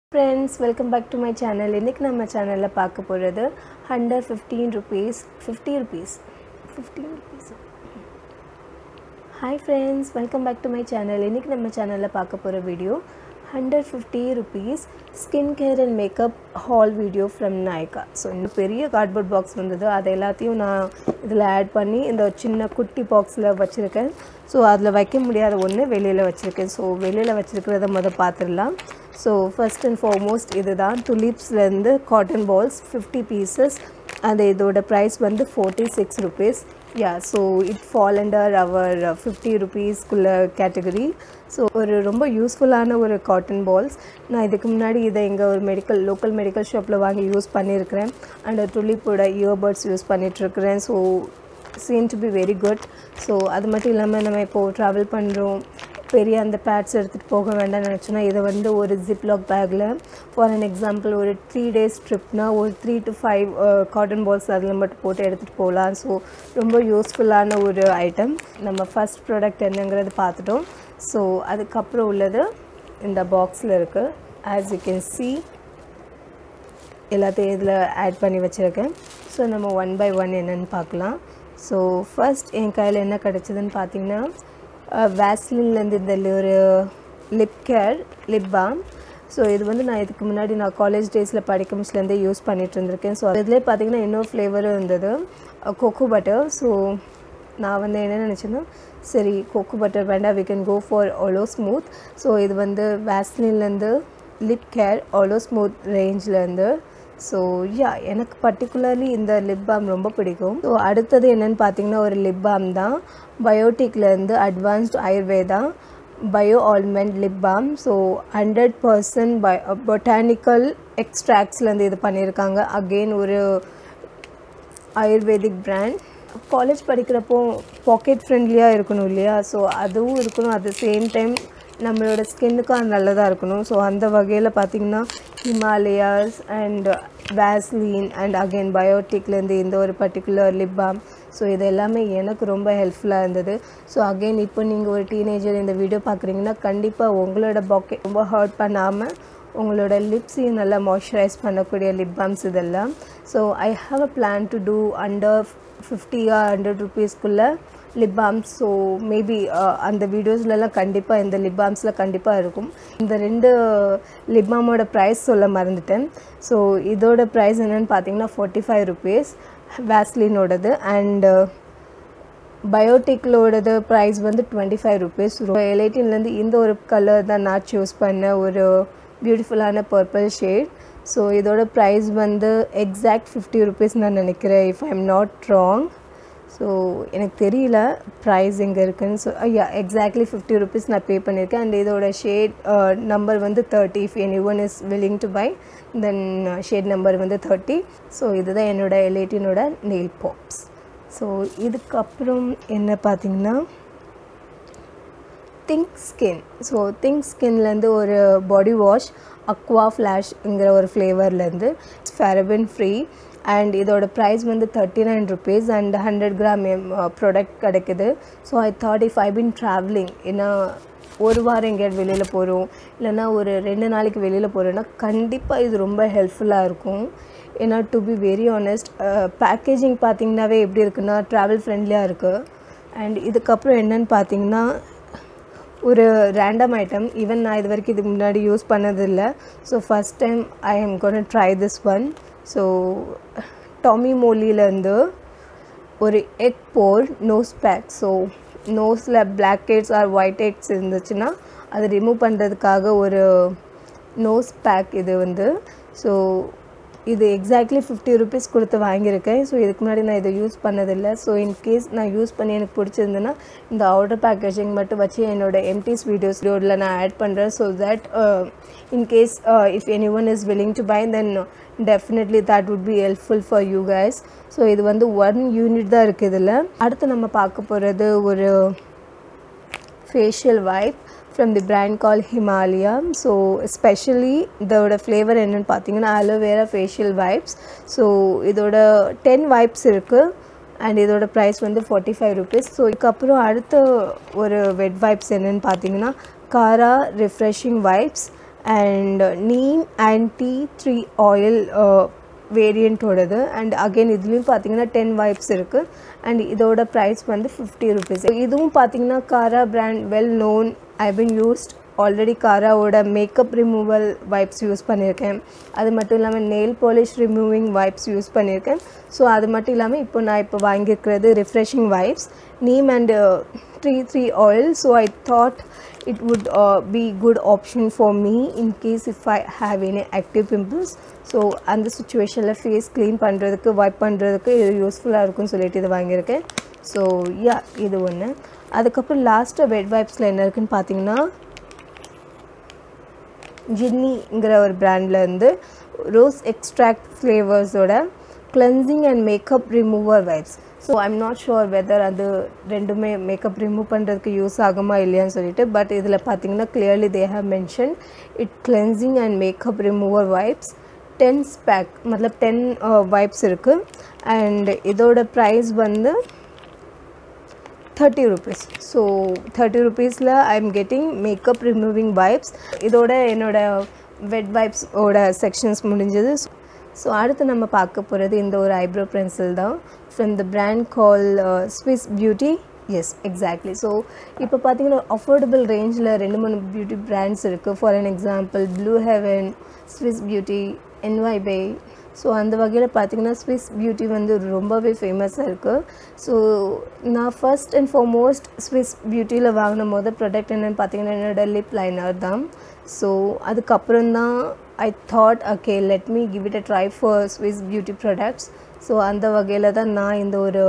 friends welcome back to my channel இன்றைக்கி நம்ம சேனலில் பார்க்க போகிறது hundred fifteen rupees fifty rupees fifteen rupees hi friends welcome back to my channel இன்றைக்கி நம்ம சேனலில் பார்க்க போகிற video hundred fifty rupees skin care and makeup haul video from Nykaa so இந்த பெரிய கார்ட்போர்ட் பாக்ஸ் வந்தது அதை எல்லாத்தையும் நான் இதில் ஆட் பண்ணி இந்த சின்ன குட்டி பாக்ஸில் வச்சுருக்கேன் ஸோ அதில் வைக்க முடியாத ஒன்று வெளியில் வச்சுருக்கேன் ஸோ வெளியில் வச்சுருக்கிறத மொதல் பார்த்துடலாம் ஸோ ஃபஸ்ட் அண்ட் ஃபார்மோஸ்ட் இது தான் துலிப்ஸ்லேருந்து காட்டன் பால்ஸ் ஃபிஃப்டி பீசஸ் அது இதோட ப்ரைஸ் வந்து forty six rupees yeah so it fall under our fifty ருபீஸ்க்குள்ள கேட்டகரி ஸோ ஒரு ரொம்ப யூஸ்ஃபுல்லான ஒரு காட்டன் பால்ஸ் நான் இதுக்கு முன்னாடி இதை எங்கள் ஒரு மெடிக்கல் லோக்கல் மெடிக்கல் ஷாப்பில் வாங்கி யூஸ் பண்ணியிருக்கிறேன் அண்ட் துளிப்போட இயர்பட்ஸ் யூஸ் பண்ணிகிட்ருக்கிறேன் so seen to be very good so அது மட்டும் இல்லாமல் நம்ம இப்போது ட்ராவல் பண்ணுறோம் பெரிய அந்த பேட்ஸ் எடுத்துகிட்டு போக வேண்டாம்னு நினச்சோன்னா இதை வந்து ஒரு ஜிப்லாக் பேக்கில் ஃபார் அன் எக்ஸாம்பிள் ஒரு த்ரீ டேஸ் ட்ரிப்னா ஒரு three to five cotton balls அதில் மட்டும் போட்டு எடுத்துகிட்டு போகலாம் ஸோ ரொம்ப யூஸ்ஃபுல்லான ஒரு ஐட்டம் நம்ம ஃபஸ்ட் ப்ராடக்ட் என்னங்கிறது பார்த்துட்டோம் ஸோ அதுக்கப்புறம் உள்ளது இந்த பாக்ஸில் இருக்குது ஆஸ் யூ கேன் சி எல்லாத்தையும் இதில் ஆட் பண்ணி வச்சுருக்கேன் ஸோ நம்ம ஒன் பை ஒன் என்னென்னு பார்க்கலாம் ஸோ ஃபர்ஸ்ட் என் கையில் என்ன கிடச்சிதுன்னு பார்த்தீங்கன்னா வேஸ்லின்லேருந்து இந்த ஒரு lip care lip balm so இது வந்து நான் இதுக்கு முன்னாடி நான் காலேஜ் டேஸில் படிக்கும்போதுலேருந்தே யூஸ் பண்ணிகிட்டு இருந்திருக்கேன் ஸோ அதிலே பார்த்தீங்கன்னா இன்னொரு ஃப்ளேவரும் இருந்தது கொக்கோ பட்டர் ஸோ நான் வந்து என்ன நினச்சேன்னா சரி கொக்கோ பட்டர் வேண்டாம் we can go for aloe smooth so இது வந்து வேஸ்லின்லேருந்து லிப் கேர் ஓலோ ஸ்மூத் ரேஞ்சிலேருந்து ஸோ யா எனக்கு பர்டிகுலர்லி இந்த லிப் பாம் ரொம்ப பிடிக்கும் ஸோ அடுத்தது என்னென்னு பார்த்தீங்கன்னா ஒரு லிப் பாம் தான் பயோட்டிக்லேருந்து advanced Ayurveda bio almond lip balm so hundred percent by botanical எக்ஸ்ட்ராக்ட்ஸ்லேருந்து இது பண்ணியிருக்காங்க அகெயின் ஒரு ஆயுர்வேதிக் பிராண்ட் காலேஜ் படிக்கிறப்போ பாக்கெட் ஃப்ரெண்ட்லியாக இருக்கணும் இல்லையா ஸோ அதுவும் இருக்கணும் அட் த சேம் டைம் நம்மளோட ஸ்கின்னுக்கும் அது நல்லதாக இருக்கணும் ஸோ அந்த வகையில் பார்த்திங்கன்னா Himalayas and Vaseline and again பயோட்டிக்லேருந்து இந்த ஒரு பர்டிகுலர் லிப் பாம் ஸோ இது எல்லாமே எனக்கு ரொம்ப ஹெல்ப்ஃபுல்லாக இருந்தது ஸோ அகெயின் இப்போ நீங்கள் ஒரு டீனேஜர் இந்த வீடியோ பார்க்குறீங்கன்னா கண்டிப்பாக உங்களோட பாக்கெட் ரொம்ப ஹர்ட் பண்ணாமல் உங்களோட லிப்ஸையும் நல்லா மாய்ஸ்சரைஸ் பண்ணக்கூடிய லிப் பாம்ஸ் இதெல்லாம் so I have a plan to do under ஃபிஃப்டியா ஹண்ட்ரட் ருபீஸ்க்குள்ளே லிப் பாம்ஸ் ஸோ மேபி அந்த வீடியோஸ்லலாம் கண்டிப்பாக இந்த லிப் பாம்ஸில் கண்டிப்பாக இருக்கும் இந்த ரெண்டு லிப் பாமோட ப்ரைஸ் சொல்ல மறந்துட்டேன் ஸோ இதோட ப்ரைஸ் என்னென்னு பார்த்தீங்கன்னா ஃபார்ட்டி ஃபைவ் ருபீஸ் வேஸ்லினோடது அண்டு பயோட்டிக்லோடது ப்ரைஸ் வந்து டுவெண்ட்டி ஃபைவ் ருபீஸ் எலைட்டின்லேருந்து இந்த ஒரு கலர் தான் நான் சூஸ் பண்ண ஒரு பியூட்டிஃபுல்லான பர்பிள் ஷேட் ஸோ இதோட ப்ரைஸ் வந்து எக்ஸாக்ட் ஃபிஃப்டி ருபீஸ் நான் நினைக்கிறேன் if I am not wrong so எனக்கு தெரியல ப்ரைஸ் எங்கே இருக்குன்னு ஸோ ஐயா எக்ஸாக்ட்லி ஃபிஃப்டி ருபீஸ் நான் பே பண்ணியிருக்கேன் அண்ட் இதோட ஷேட் நம்பர் வந்து thirty if any one is willing to buy then shade number வந்து தேர்ட்டி ஸோ இதுதான் என்னோடய எலைட்டினோட நெயில் பாப்ஸ் ஸோ இதுக்கப்புறம் என்ன பார்த்தீங்கன்னா திங்க் ஸ்கின் ஸோ திங்க் ஸ்கின்லேருந்து ஒரு பாடி வாஷ் அக்வா ஃப்ளாஷ்ங்கிற ஒரு ஃப்ளேவர்லேருந்து ஃபெரபின் ஃப்ரீ அண்ட் இதோட ப்ரைஸ் வந்து thirty nine rupees and hundred gram product கிடைக்குது so I thought if I been travelling ஏன்னா ஒரு வாரம் எங்கேயாவது வெளியில் போகிறோம் இல்லைனா ஒரு ரெண்டு நாளைக்கு வெளியில் போகிறோன்னா கண்டிப்பாக இது ரொம்ப ஹெல்ப்ஃபுல்லாக இருக்கும் ஏன்னா to be very honest packaging பார்த்திங்கனாவே எப்படி இருக்குன்னா ட்ராவல் ஃப்ரெண்ட்லியாக இருக்குது அண்ட் இதுக்கப்புறம் என்னென்னு பார்த்தீங்கன்னா ஒரு ரேண்டம் ஐட்டம் ஈவன் நான் இது வரைக்கும் இதுக்கு முன்னாடி யூஸ் பண்ணதில்லை so first time I am gonna try this one so Tony மோலியிலேருந்து ஒரு egg pore nose pack so நோஸில் blackheads or whiteheads இருந்துச்சுன்னா அதை ரிமூவ் பண்ணுறதுக்காக ஒரு நோஸ் பேக் இது வந்து ஸோ இது எக்ஸாக்ட்லி ஃபிஃப்டி ருபீஸ் கொடுத்து வாங்கியிருக்கேன் ஸோ இதுக்கு முன்னாடி நான் இதை யூஸ் பண்ணதில்லை ஸோ இன்கேஸ் நான் யூஸ் பண்ணி எனக்கு பிடிச்சிருந்தேன்னா இந்த அவுட்டர் பேக்கேஜிங் மட்டும் வச்சு என்னோடய எம்டிஸ் வீடியோஸ் வீடியோவில் நான் ஆட் பண்ணுறேன் so that in case if any one is willing to buy then definitely that would be helpful for you guys so இது வந்து ஒன் யூனிட் தான் இருக்குது இதில் அடுத்து நம்ம பார்க்க போகிறது ஒரு facial wipe from the brand call Himalaya so specially இதோட ஃப்ளேவர் என்னென்னு பார்த்தீங்கன்னா அலோவேரா ஃபேஷியல் வைப்ஸ் ஸோ இதோட டென் வைப்ஸ் இருக்குது அண்ட் இதோட ப்ரைஸ் வந்து ஃபார்ட்டி ஃபைவ் ருபீஸ் ஸோ இதுக்கப்புறம் அடுத்த ஒரு வெட் வைப்ஸ் என்னென்னு பார்த்தீங்கன்னா Kara refreshing wipes and neem and tea tree oil வேரியண்ட்டோடது அண்ட் அகெயின் இதுலேயும் பார்த்தீங்கன்னா டென் வைப்ஸ் இருக்குது அண்ட் இதோட ப்ரைஸ் வந்து ஃபிஃப்டி ருபீஸ் இதுவும் பார்த்தீங்கன்னா காரா பிராண்ட் வெல் நோன் ஐ பின் யூஸ்ட் ஆல்ரெடி காராவோட மேக்கப் ரிமூவல் வைப்ஸ் யூஸ் பண்ணியிருக்கேன் அது மட்டும் இல்லாமல் nail polish removing wipes use பண்ணியிருக்கேன் ஸோ அது மட்டும் இல்லாமல் இப்போ நான் இப்போ வாங்கியிருக்கிறது refreshing wipes neem and tree tree oil so I thought it would be good option for me in case if I have any active pimples so அந்த சுச்சுவேஷனில் ஃபேஸ் க்ளீன் பண்ணுறதுக்கு வைப் பண்ணுறதுக்கு இது யூஸ்ஃபுல்லாக இருக்கும்னு சொல்லிட்டு இது வாங்கியிருக்கேன் ஸோ யா இது ஒன்று அதுக்கப்புறம் லாஸ்ட்டாக வெட் வைப்ஸில் என்ன இருக்குன்னு பார்த்தீங்கன்னா ஜின்னிங்கிற ஒரு பிராண்ட்லேருந்து ரோஸ் எக்ஸ்ட்ராக்ட் ஃப்ளேவர்ஸோட cleansing and makeup remover wipes so I'm not sure whether அது ரெண்டுமே மேக்கப் ரிமூவ் பண்ணுறதுக்கு யூஸ் ஆகுமா இல்லையான்னு சொல்லிட்டு பட் இதில் பார்த்தீங்கன்னா clearly they have mention it cleansing and makeup remover wipes ten spec மਤਲਬ டென் வைப்ஸ் இருக்குது அண்ட் இதோட ப்ரைஸ் வந்து தேர்ட்டி ருபீஸ் ஸோ தேர்ட்டி ருபீஸில் I am getting makeup removing wipes இதோட என்னோட வெட் வைப்ஸோட செக்ஷன்ஸ் முடிஞ்சது ஸோ அடுத்து நம்ம பார்க்க போகிறது இந்த ஒரு ஐப்ரோ பென்சில் தான் from the brand call Swiss Beauty yes exactly so இப்போ பார்த்தீங்கன்னா அஃபோர்டபுள் ரேஞ்சில் ரெண்டு மூணு பியூட்டி பிராண்ட்ஸ் இருக்குது for an example Blue Heaven Swiss Beauty NY Bae so அந்த வகையில் பார்த்தீங்கன்னா ஸ்விஸ் பியூட்டி வந்து ரொம்பவே ஃபேமஸாக இருக்குது ஸோ நான் ஃபர்ஸ்ட் அண்ட் ஃபார்மோஸ்ட் ஸ்விஸ் பியூட்டியில் வாங்கின மொதல் ப்ராடக்ட் என்னென்னு பார்த்தீங்கன்னா என்னோட லிப் லைனர் தான் ஸோ அதுக்கப்புறம் தான் I thought okay let me give it a try for Swiss Beauty products so அந்த வகையில் தான் நான் இந்த ஒரு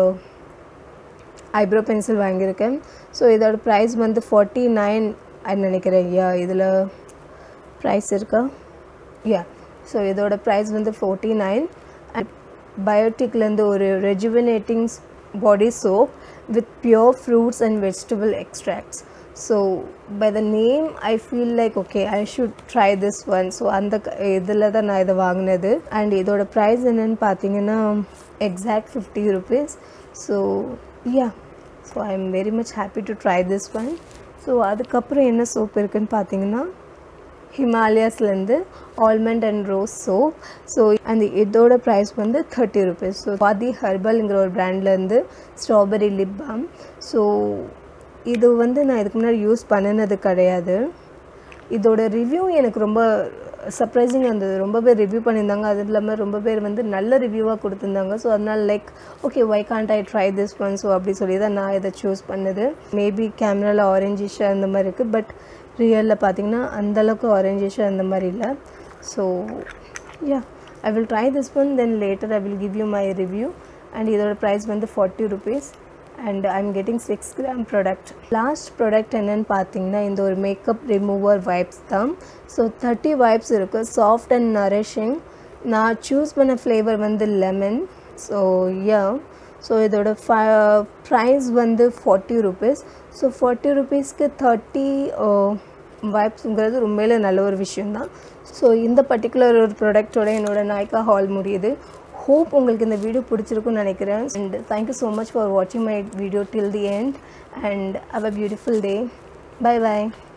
ஐப்ரோ பென்சில் வாங்கியிருக்கேன் ஸோ இதோட ப்ரைஸ் வந்து ஃபார்ட்டி நைன் நினைக்கிறேன் யா இதில் ப்ரைஸ் இருக்கா யா ஸோ இதோட ப்ரைஸ் வந்து ஃபோர்ட்டி நைன் அண்ட் பயோட்டிக்லேருந்து ஒரு rejuvenating body soap with pure fruits and vegetable extracts so by the name I feel like okay I should try this one so அந்த இதில் தான் நான் இதை வாங்கினது அண்ட் இதோட ப்ரைஸ் என்னென்னு பார்த்தீங்கன்னா exact fifty rupees so yeah so I am very much happy to try this one so அதுக்கப்புறம் என்ன சோப் இருக்குதுன்னு பார்த்தீங்கன்னா ஹிமாலயாஸ்லேருந்து almond and rose soap so அந்த இதோட ப்ரைஸ் வந்து தேர்ட்டி ருபீஸ் ஸோ பாதி ஹர்பல்ங்கிற ஒரு பிராண்ட்லேருந்து ஸ்ட்ராபெரி லிப் பாம் ஸோ இது வந்து நான் இதுக்கு முன்னாடி யூஸ் பண்ணினது கிடையாது இதோட ரிவ்யூ எனக்கு ரொம்ப சர்ப்ரைசிங் இருந்தது ரொம்ப பேர் ரிவ்யூ பண்ணியிருந்தாங்க அது இல்லாமல் ரொம்ப பேர் வந்து நல்ல ரிவ்யூவாக கொடுத்துருந்தாங்க ஸோ அதனால் like okay why can't I try this one so அப்படி சொல்லி தான் நான் இதை சூஸ் பண்ணது மேபி கேமராவில் ஆரஞ்சிஷ் அந்த மாதிரி இருக்குது பட் ரியலில் பார்த்தீங்கன்னா அந்தளவுக்கு ஆரஞ்சிஷ் அந்த மாதிரி இல்லை so yeah I will try this one then later I will give you my review and இதோட ப்ரைஸ் வந்து forty rupees and I am getting six gram product last product என்னென்னு பார்த்தீங்கன்னா இந்த ஒரு மேக்கப் ரிமூவர் வைப்ஸ் தான் so thirty wipes இருக்குது soft and nourishing நான் choose பண்ண ஃப்ளேவர் வந்து லெமன் ஸோ யா ஸோ இதோட ஃப ப்ரைஸ் வந்து ஃபார்ட்டி ருபீஸ் ஸோ ஃபார்ட்டி ருபீஸ்க்கு தேர்ட்டி வைப்ஸுங்கிறது உண்மையில நல்ல ஒரு விஷயந்தான் ஸோ இந்த பர்டிகுலர் ஒரு ப்ராடக்டோட என்னோட நாய்க்கா ஹால் முடியுது ஹோப் உங்களுக்கு இந்த வீடியோ பிடிச்சிருக்குன்னு நினைக்கிறேன் and thank you so much for வாட்சிங் my video till the end and have a beautiful day bye bye